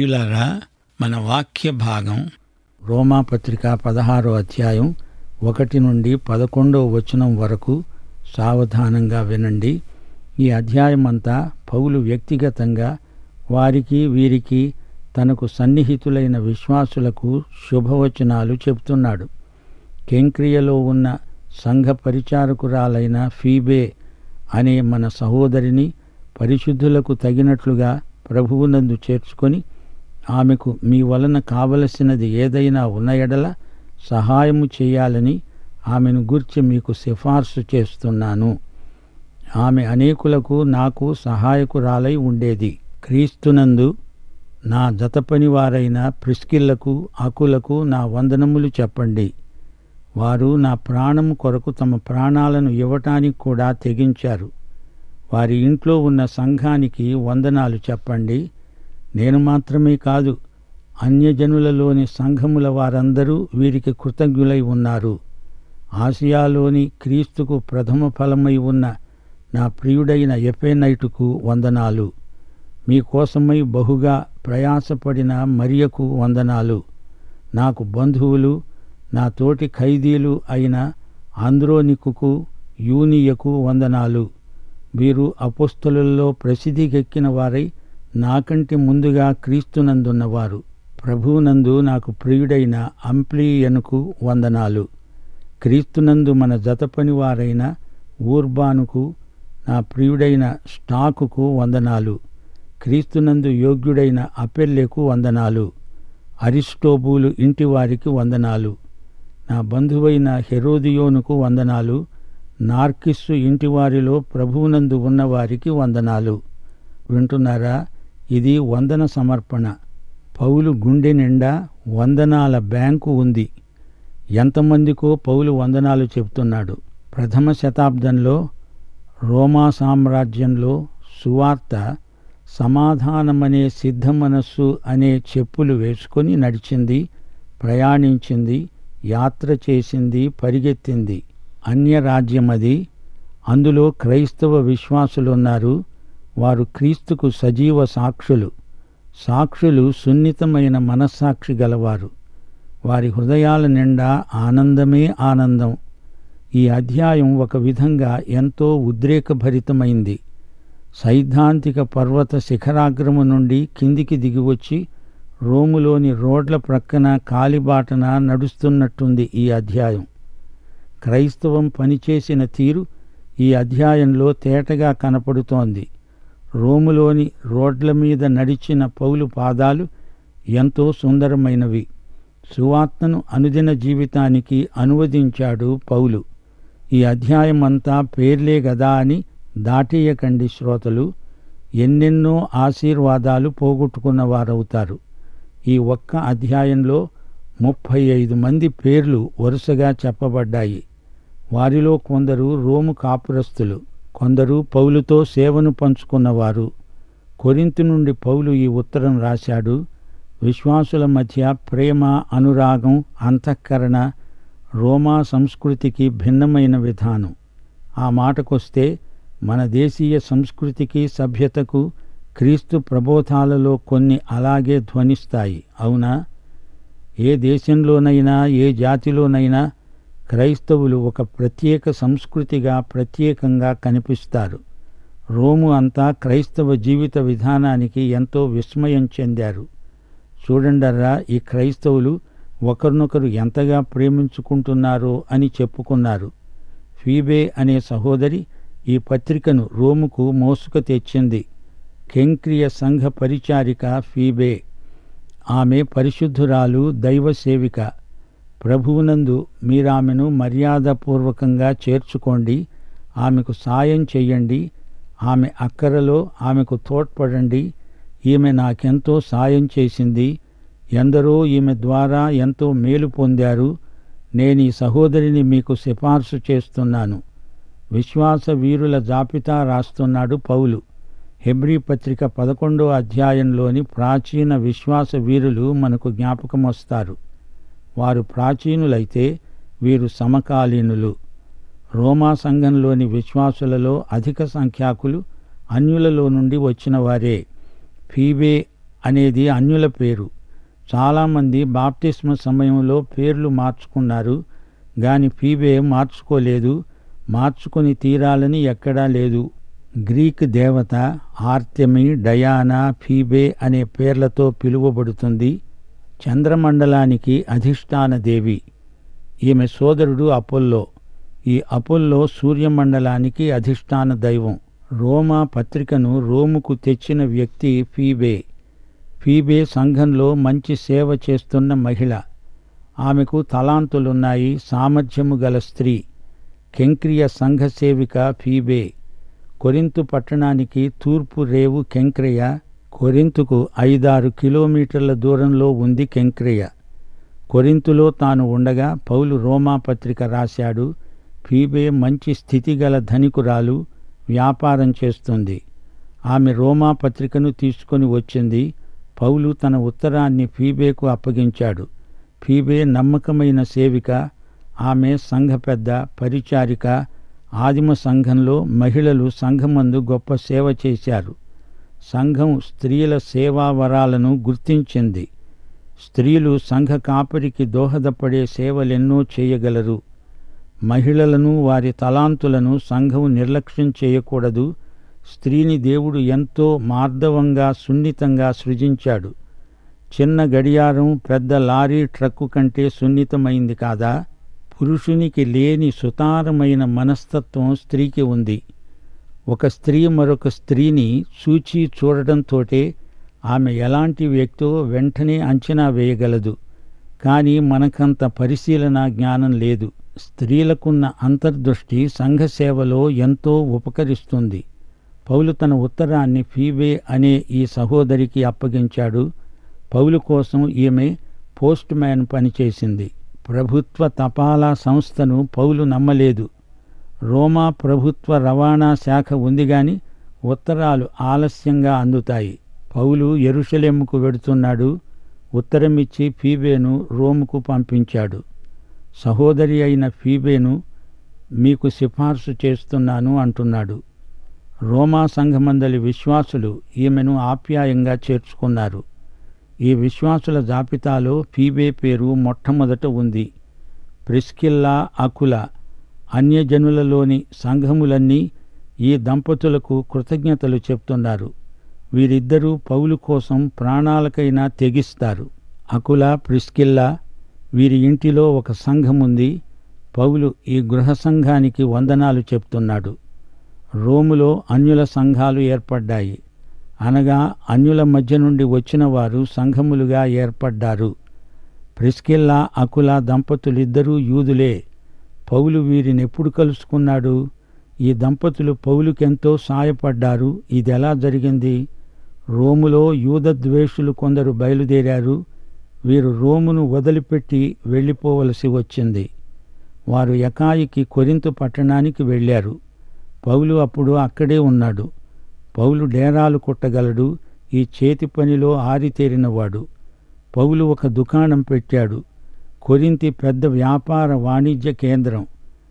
ప్రియులారా మన వాక్య భాగం రోమాపత్రిక పదహారో అధ్యాయం ఒకటి నుండి పదకొండో వచనం వరకు సావధానంగా వినండి ఈ అధ్యాయం అంతా పౌలు వ్యక్తిగతంగా వారికి వీరికి తనకు సన్నిహితులైన విశ్వాసులకు శుభవచనాలు చెబుతున్నాడు కెంక్రియలో ఉన్న సంఘ పరిచారకురాలైన ఫీబే అనే మన సహోదరిని పరిశుద్ధులకు తగినట్లుగా ప్రభువునందు చేర్చుకొని ఆమెకు మీ వలన కావలసినది ఏదైనా ఉన్న ఎడల సహాయము చేయాలని ఆమెను గుర్చి మీకు సిఫార్సు చేస్తున్నాను ఆమె అనేకులకు నాకు సహాయకురాలై ఉండేది క్రీస్తునందు నా జతపని వారైన ప్రిస్కిల్లకు అకులకు నా వందనములు చెప్పండి వారు నా ప్రాణము కొరకు తమ ప్రాణాలను ఇవ్వటానికి కూడా తెగించారు వారి ఇంట్లో ఉన్న సంఘానికి వందనాలు చెప్పండి నేను మాత్రమే కాదు అన్యజనులలోని సంఘముల వారందరూ వీరికి కృతజ్ఞులై ఉన్నారు ఆసియాలోని క్రీస్తుకు ప్రథమ ఫలమై ఉన్న నా ప్రియుడైన ఎఫెనైటుకు వందనాలు మీకోసమై బహుగా ప్రయాసపడిన మరియకు వందనాలు నాకు బంధువులు నా తోటి ఖైదీలు అయిన ఆంద్రోనికుకు యూనియకు వందనాలు వీరు అపుస్తలుల్లో ప్రసిద్ధికెక్కిన వారై నాకంటే ముందుగా క్రీస్తునందున్నవారు ప్రభువునందు నాకు ప్రియుడైన అంప్లీయనుకు వందనాలు క్రీస్తునందు మన జతపని వారైన ఊర్బానుకు నా ప్రియుడైన స్టాకుకు వందనాలు క్రీస్తునందు యోగ్యుడైన అపెల్లెకు వందనాలు అరిస్టోబూలు ఇంటివారికి వందనాలు నా బంధువైన హెరోదియోనుకు వందనాలు నార్కిస్సు ఇంటివారిలో ప్రభువునందు ఉన్నవారికి వందనాలు వింటున్నారా ఇది వందన సమర్పణ పౌలు గుండె నిండా వందనాల బ్యాంకు ఉంది ఎంతమందికో పౌలు వందనాలు చెబుతున్నాడు ప్రథమ శతాబ్దంలో రోమా సామ్రాజ్యంలో సువార్త సమాధానమనే సిద్ధ మనస్సు అనే చెప్పులు వేసుకొని నడిచింది ప్రయాణించింది యాత్ర చేసింది పరిగెత్తింది అన్యరాజ్యమది అందులో క్రైస్తవ విశ్వాసులున్నారు వారు క్రీస్తుకు సజీవ సాక్షులు సాక్షులు సున్నితమైన మనస్సాక్షి గలవారు వారి హృదయాల నిండా ఆనందమే ఆనందం ఈ అధ్యాయం ఒక విధంగా ఎంతో ఉద్రేకభరితమైంది సైద్ధాంతిక పర్వత శిఖరాగ్రము నుండి కిందికి దిగివచ్చి రోములోని రోడ్ల ప్రక్కన కాలిబాటన నడుస్తున్నట్టుంది ఈ అధ్యాయం క్రైస్తవం పనిచేసిన తీరు ఈ అధ్యాయంలో తేటగా కనపడుతోంది రోములోని రోడ్ల మీద నడిచిన పౌలు పాదాలు ఎంతో సుందరమైనవి సువార్తను అనుదిన జీవితానికి అనువదించాడు పౌలు ఈ అధ్యాయం అంతా పేర్లే గదా అని దాటేయకండి శ్రోతలు ఎన్నెన్నో ఆశీర్వాదాలు పోగొట్టుకున్నవారవుతారు ఈ ఒక్క అధ్యాయంలో ముప్పై ఐదు మంది పేర్లు వరుసగా చెప్పబడ్డాయి వారిలో కొందరు రోము కాపురస్తులు కొందరు పౌలుతో సేవను పంచుకున్నవారు కొరింతు నుండి పౌలు ఈ ఉత్తరం రాశాడు విశ్వాసుల మధ్య ప్రేమ అనురాగం అంతఃకరణ రోమా సంస్కృతికి భిన్నమైన విధానం ఆ మాటకొస్తే మన దేశీయ సంస్కృతికి సభ్యతకు క్రీస్తు ప్రబోధాలలో కొన్ని అలాగే ధ్వనిస్తాయి అవునా ఏ దేశంలోనైనా ఏ జాతిలోనైనా క్రైస్తవులు ఒక ప్రత్యేక సంస్కృతిగా ప్రత్యేకంగా కనిపిస్తారు రోము అంతా క్రైస్తవ జీవిత విధానానికి ఎంతో విస్మయం చెందారు చూడండర్రా ఈ క్రైస్తవులు ఒకరినొకరు ఎంతగా ప్రేమించుకుంటున్నారో అని చెప్పుకున్నారు ఫీబే అనే సహోదరి ఈ పత్రికను రోముకు మోసుక తెచ్చింది కెంక్రియ సంఘ పరిచారిక ఫీబే ఆమె పరిశుద్ధురాలు దైవ సేవిక ప్రభువునందు మీరామెను మర్యాదపూర్వకంగా చేర్చుకోండి ఆమెకు సాయం చెయ్యండి ఆమె అక్కరలో ఆమెకు తోడ్పడండి ఈమె నాకెంతో సాయం చేసింది ఎందరో ఈమె ద్వారా ఎంతో మేలు పొందారు నేను ఈ సహోదరిని మీకు సిఫార్సు చేస్తున్నాను విశ్వాస వీరుల జాబితా రాస్తున్నాడు పౌలు హెబ్రీ పత్రిక పదకొండో అధ్యాయంలోని ప్రాచీన విశ్వాస వీరులు మనకు జ్ఞాపకం వస్తారు వారు ప్రాచీనులైతే వీరు సమకాలీనులు రోమా సంఘంలోని విశ్వాసులలో అధిక సంఖ్యాకులు అన్యులలో నుండి వచ్చిన వారే ఫీబే అనేది అన్యుల పేరు చాలామంది బాప్తిస్మ సమయంలో పేర్లు మార్చుకున్నారు గాని ఫీబే మార్చుకోలేదు మార్చుకొని తీరాలని ఎక్కడా లేదు గ్రీక్ దేవత ఆర్తెమి డయానా ఫీబే అనే పేర్లతో పిలువబడుతుంది చంద్రమండలానికి అధిష్టాన దేవి ఈమె సోదరుడు అపోల్లో ఈ అపోల్లో సూర్యమండలానికి అధిష్టాన దైవం రోమా పత్రికను రోముకు తెచ్చిన వ్యక్తి ఫీబే ఫీబే సంఘంలో మంచి సేవ చేస్తున్న మహిళ ఆమెకు తలాంతులున్నాయి సామర్థ్యము గల స్త్రీ కెంక్రియ సంఘ సేవిక ఫీబే కొరింతు పట్టణానికి తూర్పు రేవు కెంక్రియ కొరింతుకు ఐదారు కిలోమీటర్ల దూరంలో ఉంది కెంక్రియ కొరింతులో తాను ఉండగా పౌలు రోమా పత్రిక రాశాడు ఫీబే మంచి స్థితిగల ధనికురాలు వ్యాపారం చేస్తుంది ఆమె రోమా పత్రికను తీసుకొని వచ్చింది పౌలు తన ఉత్తరాన్ని ఫీబేకు అప్పగించాడు ఫీబే నమ్మకమైన సేవిక ఆమె సంఘ పెద్ద పరిచారిక ఆదిమ సంఘంలో మహిళలు సంఘమందు గొప్ప సేవ చేశారు సంఘం స్త్రీల సేవా వరాలను గుర్తించింది స్త్రీలు సంఘ కాపరికి దోహదపడే సేవలెన్నో చేయగలరు మహిళలను వారి తలాంతులను సంఘం నిర్లక్ష్యం చేయకూడదు స్త్రీని దేవుడు ఎంతో మార్దవంగా సున్నితంగా సృజించాడు చిన్న గడియారం పెద్ద లారీ ట్రక్కు కంటే సున్నితమైంది కాదా పురుషునికి లేని సుతారమైన మనస్తత్వం స్త్రీకి ఉంది ఒక స్త్రీ మరొక స్త్రీని చూచి చూడడంతోటే ఆమె ఎలాంటి వ్యక్తో వెంటనే అంచనా వేయగలదు కానీ మనకంత పరిశీలన జ్ఞానం లేదు స్త్రీలకున్న అంతర్దృష్టి సంఘ సేవలో ఎంతో ఉపకరిస్తుంది పౌలు తన ఉత్తరాన్ని ఫీబే అనే ఈ సహోదరికి అప్పగించాడు పౌలు కోసం ఈమె పోస్ట్ మ్యాన్ పనిచేసింది ప్రభుత్వ తపాలా సంస్థను పౌలు నమ్మలేదు రోమా ప్రభుత్వ రవాణా శాఖ ఉంది గాని ఉత్తరాలు ఆలస్యంగా అందుతాయి పౌలు ఎరుషలేముకు వెడుతున్నాడు ఉత్తరమిచ్చి ఫీబేను రోముకు పంపించాడు సహోదరి అయిన ఫీబేను మీకు సిఫార్సు చేస్తున్నాను అంటున్నాడు రోమా సంఘమందలి విశ్వాసులు ఈమెను ఆప్యాయంగా చేర్చుకున్నారు ఈ విశ్వాసుల జాబితాలో ఫీబే పేరు మొట్టమొదట ఉంది ప్రిస్కిల్లా అకుల అన్యజనులలోని సంఘములన్నీ ఈ దంపతులకు కృతజ్ఞతలు చెప్తున్నారు వీరిద్దరూ పౌలు కోసం ప్రాణాలకైనా తెగిస్తారు అకుల ప్రిస్కిల్లా వీరి ఇంటిలో ఒక సంఘముంది పౌలు ఈ గృహ సంఘానికి వందనాలు చెప్తున్నాడు రోములో అన్యుల సంఘాలు ఏర్పడ్డాయి అనగా అన్యుల మధ్య నుండి వచ్చిన వారు సంఘములుగా ఏర్పడ్డారు ప్రిస్కిల్లా అకుల దంపతులిద్దరూ యూదులే పౌలు వీరిని ఎప్పుడు కలుసుకున్నాడు ఈ దంపతులు పౌలుకెంతో సాయపడ్డారు ఇదెలా జరిగింది రోములో యూద ద్వేషులు కొందరు బయలుదేరారు వీరు రోమును వదిలిపెట్టి వెళ్ళిపోవలసి వచ్చింది వారు ఎకాయికి కొరింతు పట్టణానికి వెళ్ళారు పౌలు అప్పుడు అక్కడే ఉన్నాడు పౌలు డేరాలు కొట్టగలడు ఈ చేతి పనిలో ఆరితేరినవాడు పౌలు ఒక దుకాణం పెట్టాడు కొరింతి పెద్ద వ్యాపార వాణిజ్య కేంద్రం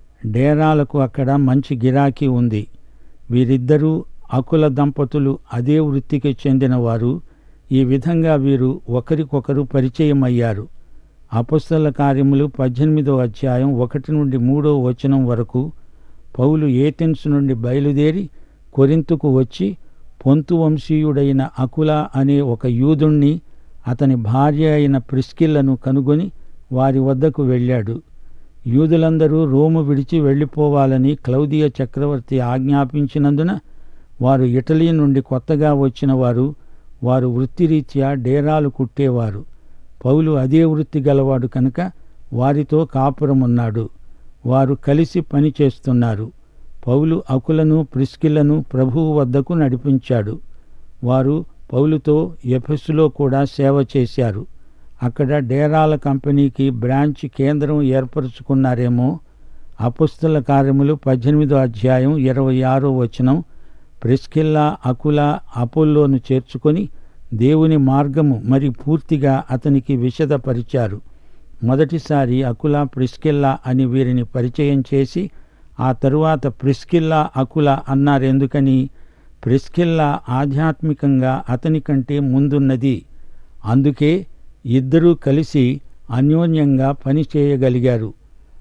డేరాలకు అక్కడ మంచి గిరాకీ ఉంది వీరిద్దరూ అకుల దంపతులు అదే వృత్తికి చెందినవారు ఈ విధంగా వీరు ఒకరికొకరు పరిచయం అయ్యారు అపుస్తల కార్యములు పద్దెనిమిదో అధ్యాయం ఒకటి నుండి మూడో వచనం వరకు పౌలు ఏథెన్స్ నుండి బయలుదేరి కొరింతుకు వచ్చి పొంతు వంశీయుడైన అకుల అనే ఒక యూదుణ్ణి అతని భార్య అయిన ప్రిస్కిల్లను కనుగొని వారి వద్దకు వెళ్ళాడు యూదులందరూ రోము విడిచి వెళ్ళిపోవాలని క్లౌదియ చక్రవర్తి ఆజ్ఞాపించినందున వారు ఇటలీ నుండి కొత్తగా వచ్చిన వారు వారు వృత్తిరీత్యా డేరాలు కుట్టేవారు పౌలు అదే వృత్తి గలవాడు కనుక వారితో కాపురమున్నాడు వారు కలిసి పని చేస్తున్నారు పౌలు అకులను ప్రిస్కిలను ప్రభువు వద్దకు నడిపించాడు వారు పౌలుతో ఎఫెస్సులో కూడా సేవ చేశారు అక్కడ డేరాల కంపెనీకి బ్రాంచ్ కేంద్రం ఏర్పరచుకున్నారేమో అపుస్తల కార్యములు పద్దెనిమిదో అధ్యాయం ఇరవై ఆరో వచనం ప్రిస్కిల్లా అకుల అపోల్లోను చేర్చుకొని దేవుని మార్గము మరి పూర్తిగా అతనికి విశదపరిచారు మొదటిసారి అకుల ప్రిస్కిల్లా అని వీరిని పరిచయం చేసి ఆ తరువాత ప్రిస్కిల్లా అకుల అన్నారెందుకని ప్రిస్కిల్లా ఆధ్యాత్మికంగా అతని కంటే ముందున్నది అందుకే ఇద్దరూ కలిసి అన్యోన్యంగా పనిచేయగలిగారు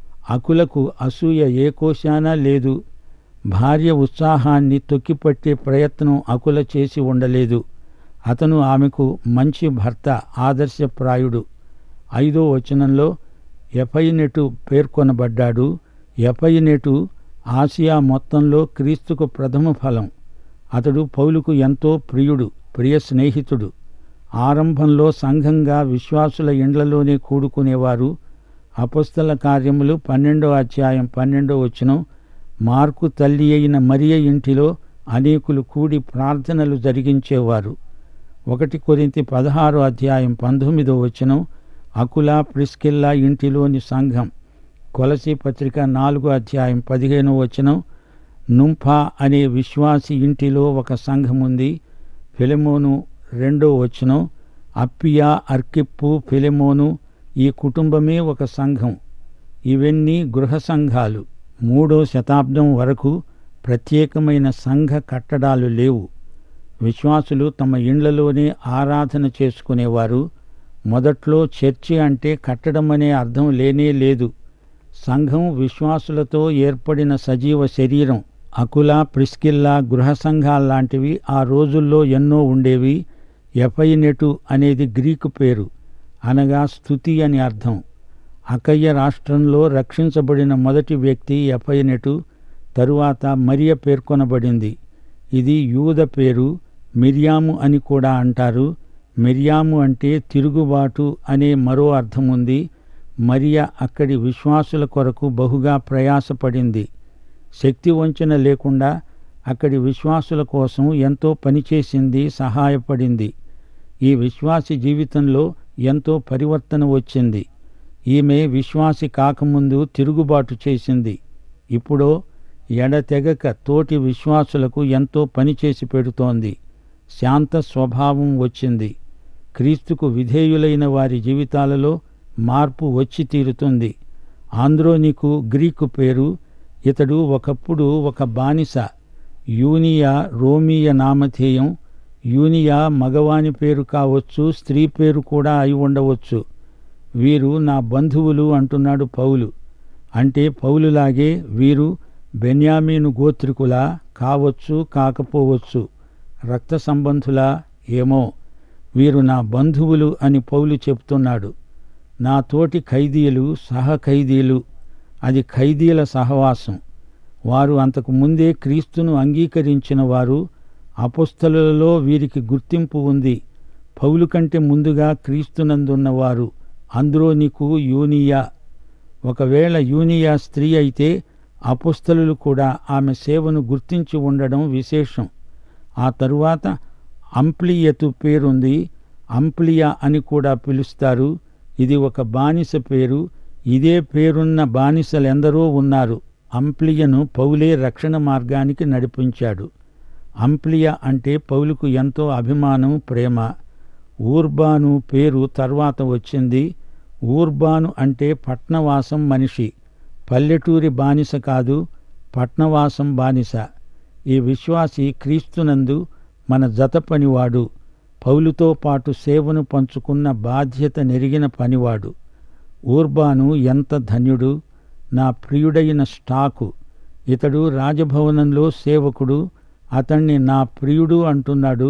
అకులకు అసూయ ఏ కోశానా లేదు భార్య ఉత్సాహాన్ని తొక్కిపట్టే ప్రయత్నం అకుల చేసి ఉండలేదు అతను ఆమెకు మంచి భర్త ఆదర్శప్రాయుడు ఐదో వచనంలో ఎఫైనెటు పేర్కొనబడ్డాడు ఎఫైనెటు ఆసియా మొత్తంలో క్రీస్తుకు ప్రథమ ఫలం అతడు పౌలుకు ఎంతో ప్రియుడు ప్రియ స్నేహితుడు ఆరంభంలో సంఘంగా విశ్వాసుల ఇండ్లలోనే కూడుకునేవారు అపస్తల కార్యములు పన్నెండో అధ్యాయం పన్నెండో వచనం మార్కు తల్లి అయిన మరియ ఇంటిలో అనేకులు కూడి ప్రార్థనలు జరిగించేవారు ఒకటి కొరింతి పదహారో అధ్యాయం పంతొమ్మిదో వచనం అకుల ప్రిస్కిల్లా ఇంటిలోని సంఘం కొలసి పత్రిక నాలుగో అధ్యాయం పదిహేనో వచనం నుంఫా అనే విశ్వాసి ఇంటిలో ఒక సంఘం ఉంది ఫిలెమోను రెండో వచనం అప్పియా అర్కిప్పు ఫిలెమోను ఈ కుటుంబమే ఒక సంఘం ఇవన్నీ గృహ సంఘాలు మూడో శతాబ్దం వరకు ప్రత్యేకమైన సంఘ కట్టడాలు లేవు విశ్వాసులు తమ ఇండ్లలోనే ఆరాధన చేసుకునేవారు మొదట్లో చర్చి అంటే కట్టడం అనే అర్థం లేనే లేదు సంఘం విశ్వాసులతో ఏర్పడిన సజీవ శరీరం అకుల ప్రిస్కిల్లా గృహ సంఘాల్లాంటివి ఆ రోజుల్లో ఎన్నో ఉండేవి ఎఫైనెటు అనేది గ్రీకు పేరు అనగా స్థుతి అని అర్థం అకయ్య రాష్ట్రంలో రక్షించబడిన మొదటి వ్యక్తి ఎఫైనెటు తరువాత మరియ పేర్కొనబడింది ఇది యూద పేరు మిర్యాము అని కూడా అంటారు మిర్యాము అంటే తిరుగుబాటు అనే మరో అర్థం ఉంది మరియ అక్కడి విశ్వాసుల కొరకు బహుగా ప్రయాసపడింది శక్తి వంచన లేకుండా అక్కడి విశ్వాసుల కోసం ఎంతో పనిచేసింది సహాయపడింది ఈ విశ్వాసి జీవితంలో ఎంతో పరివర్తన వచ్చింది ఈమె విశ్వాసి కాకముందు తిరుగుబాటు చేసింది ఇప్పుడో ఎడతెగక తోటి విశ్వాసులకు ఎంతో పనిచేసి పెడుతోంది శాంత స్వభావం వచ్చింది క్రీస్తుకు విధేయులైన వారి జీవితాలలో మార్పు వచ్చి తీరుతుంది ఆంద్రోనికు గ్రీకు పేరు ఇతడు ఒకప్పుడు ఒక బానిస యూనియా రోమీయ నామధేయం యూనియా మగవాని పేరు కావచ్చు స్త్రీ పేరు కూడా అయి ఉండవచ్చు వీరు నా బంధువులు అంటున్నాడు పౌలు అంటే పౌలులాగే వీరు బెన్యామీను గోత్రికులా కావచ్చు కాకపోవచ్చు రక్త సంబంధులా ఏమో వీరు నా బంధువులు అని పౌలు చెప్తున్నాడు నా తోటి ఖైదీలు సహ ఖైదీలు అది ఖైదీల సహవాసం వారు అంతకు ముందే క్రీస్తును అంగీకరించిన వారు అపుస్తలలో వీరికి గుర్తింపు ఉంది పౌలు కంటే ముందుగా క్రీస్తునందున్నవారు అంద్రోనికు యూనియా ఒకవేళ యూనియా స్త్రీ అయితే అపుస్తలు కూడా ఆమె సేవను గుర్తించి ఉండడం విశేషం ఆ తరువాత అంప్లియతు పేరుంది అంప్లియా అని కూడా పిలుస్తారు ఇది ఒక బానిస పేరు ఇదే పేరున్న బానిసలెందరో ఉన్నారు అంప్లియను పౌలే రక్షణ మార్గానికి నడిపించాడు అంప్లియ అంటే పౌలుకు ఎంతో అభిమానం ప్రేమ ఊర్బాను పేరు తర్వాత వచ్చింది ఊర్బాను అంటే పట్నవాసం మనిషి పల్లెటూరి బానిస కాదు పట్నవాసం బానిస ఈ విశ్వాసి క్రీస్తునందు మన జత పనివాడు పౌలుతో పాటు సేవను పంచుకున్న బాధ్యత నెరిగిన పనివాడు ఊర్బాను ఎంత ధన్యుడు నా ప్రియుడైన స్టాకు ఇతడు రాజభవనంలో సేవకుడు అతణ్ణి నా ప్రియుడు అంటున్నాడు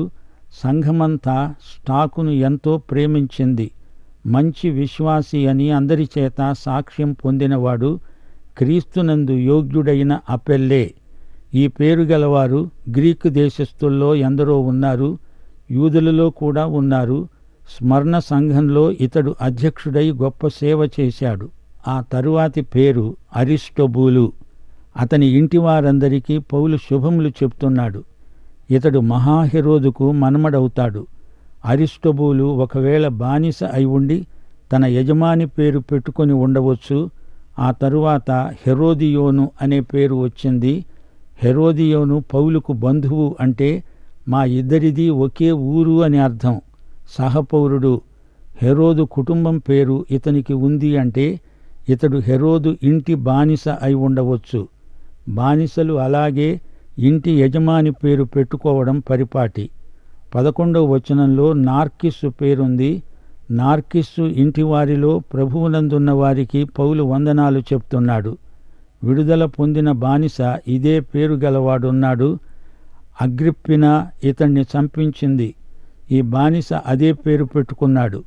సంఘమంతా స్టాకును ఎంతో ప్రేమించింది మంచి విశ్వాసి అని అందరి చేత సాక్ష్యం పొందినవాడు క్రీస్తునందు యోగ్యుడైన అపెల్లే ఈ పేరు గలవారు గ్రీకు దేశస్థుల్లో ఎందరో ఉన్నారు యూదులలో కూడా ఉన్నారు స్మరణ సంఘంలో ఇతడు అధ్యక్షుడై గొప్ప సేవ చేశాడు ఆ తరువాతి పేరు అరిస్టొబూలు అతని ఇంటి వారందరికీ పౌలు శుభములు చెప్తున్నాడు ఇతడు మహాహిరోదుకు మనమడవుతాడు అరిస్టొబూలు ఒకవేళ బానిస అయి ఉండి తన యజమాని పేరు పెట్టుకొని ఉండవచ్చు ఆ తరువాత హెరోదియోను అనే పేరు వచ్చింది హెరోదియోను పౌలుకు బంధువు అంటే మా ఇద్దరిది ఒకే ఊరు అని అర్థం సహపౌరుడు హెరోదు కుటుంబం పేరు ఇతనికి ఉంది అంటే ఇతడు హెరోదు ఇంటి బానిస అయి ఉండవచ్చు బానిసలు అలాగే ఇంటి యజమాని పేరు పెట్టుకోవడం పరిపాటి పదకొండవ వచనంలో నార్కిస్సు పేరుంది నార్కిస్సు ఇంటివారిలో ప్రభువునందున్న వారికి పౌలు వందనాలు చెప్తున్నాడు విడుదల పొందిన బానిస ఇదే పేరు గలవాడున్నాడు అగ్రిప్పిన ఇతన్ని చంపించింది ఈ బానిస అదే పేరు పెట్టుకున్నాడు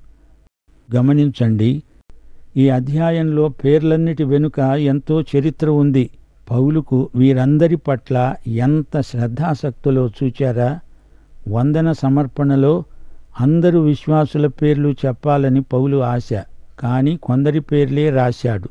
గమనించండి ఈ అధ్యాయంలో పేర్లన్నిటి వెనుక ఎంతో చరిత్ర ఉంది పౌలుకు వీరందరి పట్ల ఎంత శ్రద్ధాసక్తులో చూచారా వందన సమర్పణలో అందరు విశ్వాసుల పేర్లు చెప్పాలని పౌలు ఆశ కానీ కొందరి పేర్లే రాశాడు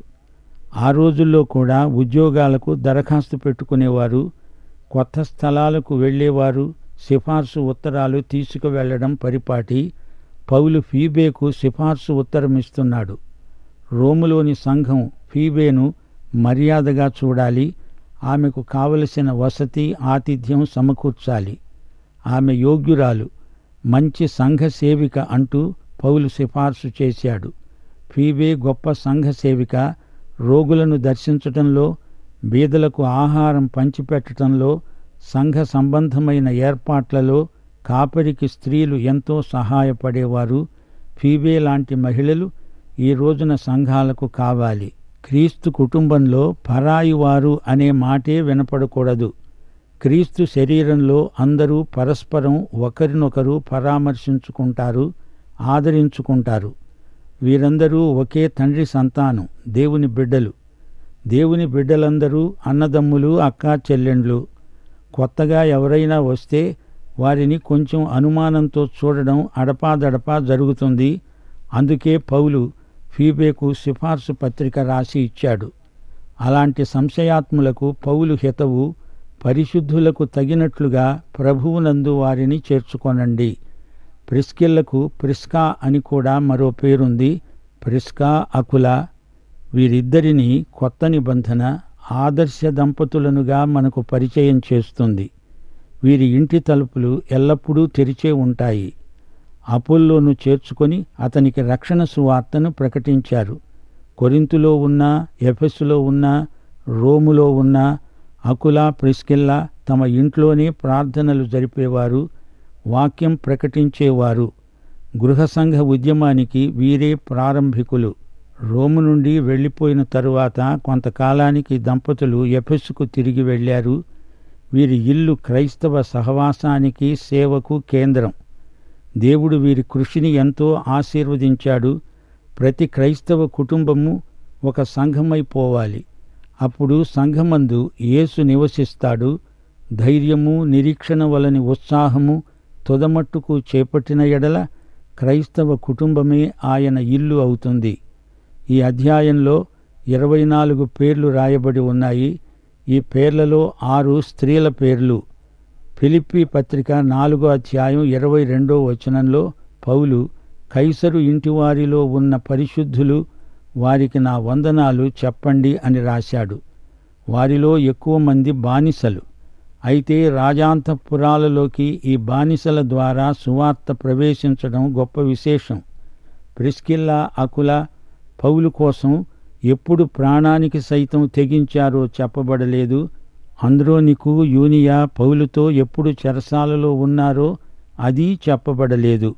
ఆ రోజుల్లో కూడా ఉద్యోగాలకు దరఖాస్తు పెట్టుకునేవారు కొత్త స్థలాలకు వెళ్ళేవారు సిఫార్సు ఉత్తరాలు తీసుకువెళ్లడం పరిపాటి పౌలు ఫీబేకు సిఫార్సు ఉత్తరం ఇస్తున్నాడు రోములోని సంఘం ఫీబేను మర్యాదగా చూడాలి ఆమెకు కావలసిన వసతి ఆతిథ్యం సమకూర్చాలి ఆమె యోగ్యురాలు మంచి సంఘ సేవిక అంటూ పౌలు సిఫార్సు చేశాడు ఫీబే గొప్ప సంఘ సేవిక రోగులను దర్శించటంలో బీదలకు ఆహారం పంచిపెట్టడంలో సంఘ సంబంధమైన ఏర్పాట్లలో కాపరికి స్త్రీలు ఎంతో సహాయపడేవారు ఫీబే లాంటి మహిళలు ఈ రోజున సంఘాలకు కావాలి క్రీస్తు కుటుంబంలో పరాయివారు అనే మాటే వినపడకూడదు క్రీస్తు శరీరంలో అందరూ పరస్పరం ఒకరినొకరు పరామర్శించుకుంటారు ఆదరించుకుంటారు వీరందరూ ఒకే తండ్రి సంతానం దేవుని బిడ్డలు దేవుని బిడ్డలందరూ అన్నదమ్ములు అక్కా చెల్లెండ్లు కొత్తగా ఎవరైనా వస్తే వారిని కొంచెం అనుమానంతో చూడడం అడపాదడపా జరుగుతుంది అందుకే పౌలు ఫీబేకు సిఫార్సు పత్రిక రాసి ఇచ్చాడు అలాంటి సంశయాత్ములకు పౌలు హితవు పరిశుద్ధులకు తగినట్లుగా ప్రభువునందు వారిని చేర్చుకొనండి ప్రిస్కిల్లకు ప్రిస్కా అని కూడా మరో పేరుంది ప్రిస్కా అకుల వీరిద్దరిని కొత్త నిబంధన ఆదర్శ దంపతులనుగా మనకు పరిచయం చేస్తుంది వీరి ఇంటి తలుపులు ఎల్లప్పుడూ తెరిచే ఉంటాయి అపోల్లోను చేర్చుకొని అతనికి రక్షణ సువార్తను ప్రకటించారు కొరింతులో ఉన్న ఎఫెస్సులో ఉన్న రోములో ఉన్న అకుల ప్రిస్కిల్లా తమ ఇంట్లోనే ప్రార్థనలు జరిపేవారు వాక్యం ప్రకటించేవారు గృహ సంఘ ఉద్యమానికి వీరే ప్రారంభికులు రోము నుండి వెళ్ళిపోయిన తరువాత కొంతకాలానికి దంపతులు ఎఫెస్సుకు తిరిగి వెళ్ళారు వీరి ఇల్లు క్రైస్తవ సహవాసానికి సేవకు కేంద్రం దేవుడు వీరి కృషిని ఎంతో ఆశీర్వదించాడు ప్రతి క్రైస్తవ కుటుంబము ఒక సంఘమైపోవాలి అప్పుడు సంఘమందు యేసు నివసిస్తాడు ధైర్యము నిరీక్షణ వలని ఉత్సాహము తుదమట్టుకు చేపట్టిన ఎడల క్రైస్తవ కుటుంబమే ఆయన ఇల్లు అవుతుంది ఈ అధ్యాయంలో ఇరవై నాలుగు పేర్లు రాయబడి ఉన్నాయి ఈ పేర్లలో ఆరు స్త్రీల పేర్లు ఫిలిప్పి పత్రిక నాలుగో అధ్యాయం ఇరవై రెండో వచనంలో పౌలు కైసరు ఇంటివారిలో ఉన్న పరిశుద్ధులు వారికి నా వందనాలు చెప్పండి అని రాశాడు వారిలో ఎక్కువ మంది బానిసలు అయితే రాజాంతపురాలలోకి ఈ బానిసల ద్వారా సువార్త ప్రవేశించడం గొప్ప విశేషం ప్రిస్కిల్లా అకుల పౌలు కోసం ఎప్పుడు ప్రాణానికి సైతం తెగించారో చెప్పబడలేదు అంద్రోనికు యూనియా పౌలుతో ఎప్పుడు చెరసాలలో ఉన్నారో అది చెప్పబడలేదు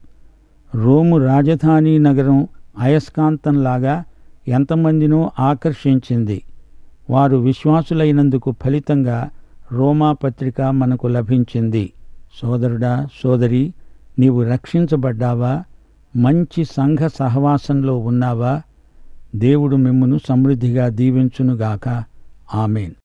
రోము రాజధాని నగరం అయస్కాంతంలాగా ఎంతమందినో ఆకర్షించింది వారు విశ్వాసులైనందుకు ఫలితంగా రోమా పత్రిక మనకు లభించింది సోదరుడా సోదరి నీవు రక్షించబడ్డావా మంచి సంఘ సహవాసంలో ఉన్నావా దేవుడు మిమ్మును సమృద్ధిగా దీవించునుగాక ఆమెన్